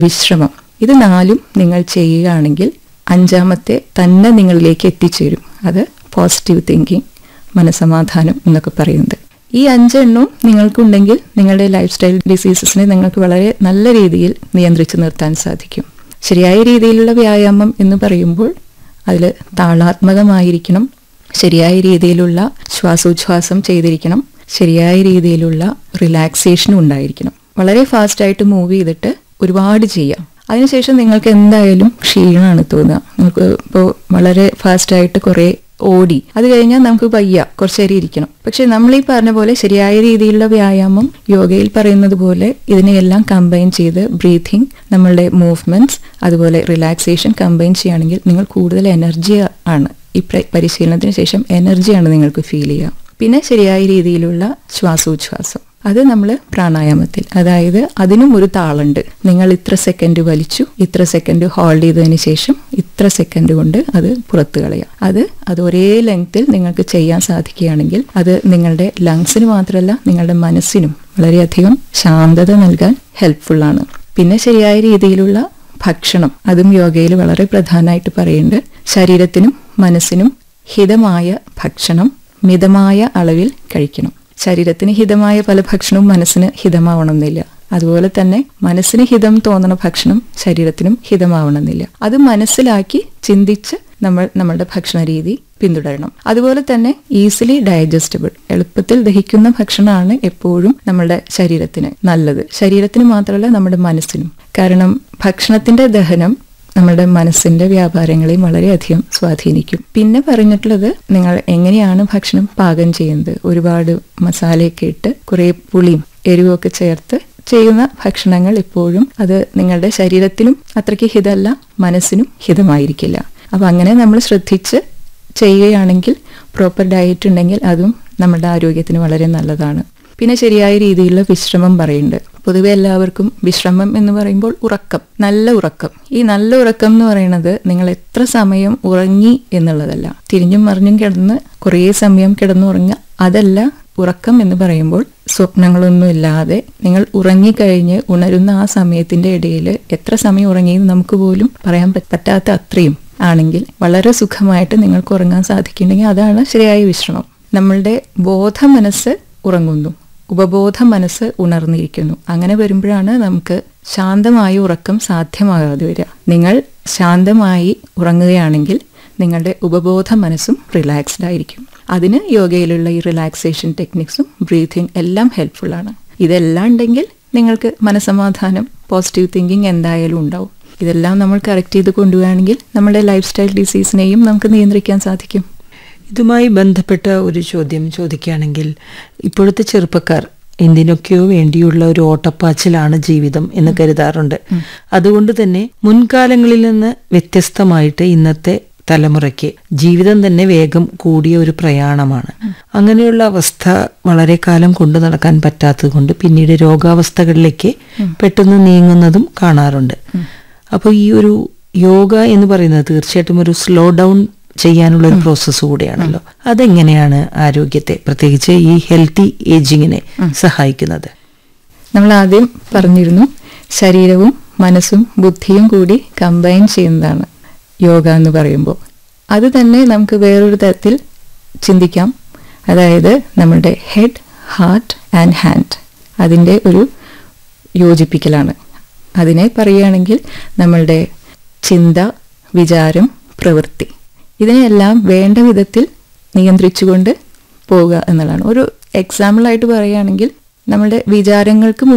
വിശ്രമം ഇത് നാലും നിങ്ങൾ ചെയ്യുകയാണെങ്കിൽ അഞ്ചാമത്തെ തന്നെ നിങ്ങളിലേക്ക് എത്തിച്ചേരും അത് പോസിറ്റീവ് തിങ്കിങ് മനസമാധാനം എന്നൊക്കെ പറയുന്നത് ഈ അഞ്ചെണ്ണവും നിങ്ങൾക്കുണ്ടെങ്കിൽ നിങ്ങളുടെ ലൈഫ് സ്റ്റൈൽ ഡിസീസസിനെ നിങ്ങൾക്ക് വളരെ നല്ല രീതിയിൽ നിയന്ത്രിച്ചു നിർത്താൻ സാധിക്കും ശരിയായ രീതിയിലുള്ള വ്യായാമം എന്ന് പറയുമ്പോൾ അതിൽ താളാത്മകമായിരിക്കണം ശരിയായ രീതിയിലുള്ള ശ്വാസോച്ഛ്വാസം ചെയ്തിരിക്കണം ശരിയായ രീതിയിലുള്ള റിലാക്സേഷനും ഉണ്ടായിരിക്കണം വളരെ ഫാസ്റ്റായിട്ട് മൂവ് ചെയ്തിട്ട് ഒരുപാട് ചെയ്യാം അതിനുശേഷം നിങ്ങൾക്ക് എന്തായാലും ക്ഷീണമാണ് തോന്നുക നമുക്ക് ഇപ്പോൾ വളരെ ഫാസ്റ്റായിട്ട് കുറേ ഓടി അത് കഴിഞ്ഞാൽ നമുക്ക് വയ്യ കുറച്ച് നേരം ഇരിക്കണം പക്ഷെ നമ്മൾ ഈ പറഞ്ഞ പോലെ ശരിയായ രീതിയിലുള്ള വ്യായാമം യോഗയിൽ പറയുന്നത് പോലെ ഇതിനെയെല്ലാം കമ്പൈൻ ചെയ്ത് ബ്രീതിങ് നമ്മളുടെ മൂവ്മെന്റ്സ് അതുപോലെ റിലാക്സേഷൻ കമ്പൈൻ ചെയ്യുകയാണെങ്കിൽ നിങ്ങൾ കൂടുതൽ എനർജി ആണ് ഈ പ്ര- പരിശീലനത്തിന് ശേഷം എനർജിയാണ് നിങ്ങൾക്ക് ഫീൽ ചെയ്യുക പിന്നെ ശരിയായ രീതിയിലുള്ള ശ്വാസോച്ഛ്വാസം അത് നമ്മൾ പ്രാണായാമത്തിൽ അതായത് അതിനും ഒരു താളുണ്ട് നിങ്ങൾ ഇത്ര സെക്കൻഡ് വലിച്ചു ഇത്ര സെക്കൻഡ് ഹോൾഡ് ചെയ്തതിന് ശേഷം ഇത്ര സെക്കൻഡ് കൊണ്ട് അത് പുറത്തു കളയുക അത് അത് ഒരേ ലെങ്ത്തിൽ നിങ്ങൾക്ക് ചെയ്യാൻ സാധിക്കുകയാണെങ്കിൽ അത് നിങ്ങളുടെ ലങ്സിന് മാത്രമല്ല നിങ്ങളുടെ മനസ്സിനും വളരെയധികം ശാന്തത നൽകാൻ ഹെൽപ്ഫുള്ളാണ് പിന്നെ ശരിയായ രീതിയിലുള്ള ഭക്ഷണം അതും യോഗയിൽ വളരെ പ്രധാനമായിട്ട് പറയുന്നുണ്ട് ശരീരത്തിനും മനസ്സിനും ഹിതമായ ഭക്ഷണം മിതമായ അളവിൽ കഴിക്കണം ശരീരത്തിന് ഹിതമായ പല ഭക്ഷണവും മനസ്സിന് ഹിതമാവണമെന്നില്ല അതുപോലെ തന്നെ മനസ്സിന് ഹിതം തോന്നുന്ന ഭക്ഷണം ശരീരത്തിനും ഹിതമാവണമെന്നില്ല അത് മനസ്സിലാക്കി ചിന്തിച്ച് നമ്മൾ നമ്മളുടെ ഭക്ഷണ രീതി പിന്തുടരണം അതുപോലെ തന്നെ ഈസിലി ഡൈജസ്റ്റബിൾ എളുപ്പത്തിൽ ദഹിക്കുന്ന ഭക്ഷണമാണ് എപ്പോഴും നമ്മുടെ ശരീരത്തിന് നല്ലത് ശരീരത്തിന് മാത്രമല്ല നമ്മുടെ മനസ്സിനും കാരണം ഭക്ഷണത്തിന്റെ ദഹനം നമ്മുടെ മനസ്സിന്റെ വ്യാപാരങ്ങളെയും വളരെയധികം സ്വാധീനിക്കും പിന്നെ പറഞ്ഞിട്ടുള്ളത് നിങ്ങൾ എങ്ങനെയാണ് ഭക്ഷണം പാകം ചെയ്യുന്നത് ഒരുപാട് മസാലയൊക്കെ ഇട്ട് കുറെ പുളിയും എരിവൊക്കെ ചേർത്ത് ചെയ്യുന്ന ഭക്ഷണങ്ങൾ എപ്പോഴും അത് നിങ്ങളുടെ ശരീരത്തിനും അത്രയ്ക്ക് ഹിതമല്ല മനസ്സിനും ഹിതമായിരിക്കില്ല അപ്പൊ അങ്ങനെ നമ്മൾ ശ്രദ്ധിച്ച് ചെയ്യുകയാണെങ്കിൽ പ്രോപ്പർ ഡയറ്റ് ഉണ്ടെങ്കിൽ അതും നമ്മുടെ ആരോഗ്യത്തിന് വളരെ നല്ലതാണ് പിന്നെ ശരിയായ രീതിയിലുള്ള വിശ്രമം പറയുന്നുണ്ട് പൊതുവെ എല്ലാവർക്കും വിശ്രമം എന്ന് പറയുമ്പോൾ ഉറക്കം നല്ല ഉറക്കം ഈ നല്ല ഉറക്കം എന്ന് പറയുന്നത് നിങ്ങൾ എത്ര സമയം ഉറങ്ങി എന്നുള്ളതല്ല തിരിഞ്ഞും മറിഞ്ഞും കിടന്ന് കുറേ സമയം കിടന്നുറങ്ങുക അതല്ല ഉറക്കം എന്ന് പറയുമ്പോൾ സ്വപ്നങ്ങളൊന്നും ഇല്ലാതെ നിങ്ങൾ ഉറങ്ങിക്കഴിഞ്ഞ് ഉണരുന്ന ആ സമയത്തിന്റെ ഇടയിൽ എത്ര സമയം ഉറങ്ങിയെന്ന് നമുക്ക് പോലും പറയാൻ പ- പറ്റാത്ത അത്രയും ആണെങ്കിൽ വളരെ സുഖമായിട്ട് നിങ്ങൾക്ക് ഉറങ്ങാൻ സാധിക്കുന്നുണ്ടെങ്കിൽ അതാണ് ശരിയായ വിശ്രമം നമ്മളുടെ ബോധ മനസ്സ് ഉറങ്ങുന്നു ഉപബോധ മനസ്സ് ഉണർന്നിരിക്കുന്നു അങ്ങനെ വരുമ്പോഴാണ് നമുക്ക് ശാന്തമായ ഉറക്കം സാധ്യമാകാതെ വരിക നിങ്ങൾ ശാന്തമായി ഉറങ്ങുകയാണെങ്കിൽ നിങ്ങളുടെ ഉപബോധ മനസ്സും റിലാക്സ്ഡ് ആയിരിക്കും അതിന് യോഗയിലുള്ള ഈ റിലാക്സേഷൻ ടെക്നിക്സും ബ്രീതിങ് എല്ലാം ഹെൽപ്ഫുൾ ആണ് ഇതെല്ലാം ഉണ്ടെങ്കിൽ നിങ്ങൾക്ക് മനസമാധാനം പോസിറ്റീവ് തിങ്കിങ് എന്തായാലും ഉണ്ടാവും ഇതെല്ലാം നമ്മൾ കറക്റ്റ് ചെയ്ത് കൊണ്ടുപോവുകയാണെങ്കിൽ നമ്മുടെ ലൈഫ് സ്റ്റൈൽ ഡിസീസിനെയും നമുക്ക് നിയന്ത്രിക്കാൻ സാധിക്കും ഇതുമായി ബന്ധപ്പെട്ട ഒരു ചോദ്യം ചോദിക്കുകയാണെങ്കിൽ ഇപ്പോഴത്തെ ചെറുപ്പക്കാർ എന്തിനൊക്കെയോ വേണ്ടിയുള്ള ഒരു ഓട്ടപ്പാച്ചിലാണ് ജീവിതം എന്ന് കരുതാറുണ്ട് അതുകൊണ്ട് തന്നെ മുൻകാലങ്ങളിൽ നിന്ന് വ്യത്യസ്തമായിട്ട് ഇന്നത്തെ തലമുറയ്ക്ക് ജീവിതം തന്നെ വേഗം കൂടിയ ഒരു പ്രയാണമാണ് അങ്ങനെയുള്ള അവസ്ഥ വളരെ കാലം കൊണ്ടു നടക്കാൻ പറ്റാത്തത് കൊണ്ട് പിന്നീട് രോഗാവസ്ഥകളിലേക്ക് പെട്ടെന്ന് നീങ്ങുന്നതും കാണാറുണ്ട് അപ്പോൾ ഈ ഒരു യോഗ എന്ന് പറയുന്നത് തീർച്ചയായിട്ടും ഒരു സ്ലോ ഡൗൺ ചെയ്യാനുള്ള ഒരു പ്രോസസ്സ് കൂടെയാണല്ലോ അതെങ്ങനെയാണ് ആരോഗ്യത്തെ പ്രത്യേകിച്ച് ഈ ഹെൽത്തി ഏജിങ്ങിനെ സഹായിക്കുന്നത് നമ്മൾ ആദ്യം പറഞ്ഞിരുന്നു ശരീരവും മനസ്സും ബുദ്ധിയും കൂടി കമ്പൈൻ ചെയ്യുന്നതാണ് യോഗ എന്ന് പറയുമ്പോൾ അത് തന്നെ നമുക്ക് വേറൊരു തരത്തിൽ ചിന്തിക്കാം അതായത് നമ്മുടെ ഹെഡ് ഹാർട്ട് ആൻഡ് ഹാൻഡ് അതിൻ്റെ ഒരു യോജിപ്പിക്കലാണ് അതിനെ പറയുകയാണെങ്കിൽ നമ്മളുടെ ചിന്ത വിചാരം പ്രവൃത്തി ഇതിനെയെല്ലാം വേണ്ട വിധത്തിൽ നിയന്ത്രിച്ചുകൊണ്ട് പോവുക എന്നുള്ളതാണ് ഒരു എക്സാമ്പിളായിട്ട് പറയുകയാണെങ്കിൽ നമ്മുടെ വിചാരങ്ങൾക്ക് മുൻ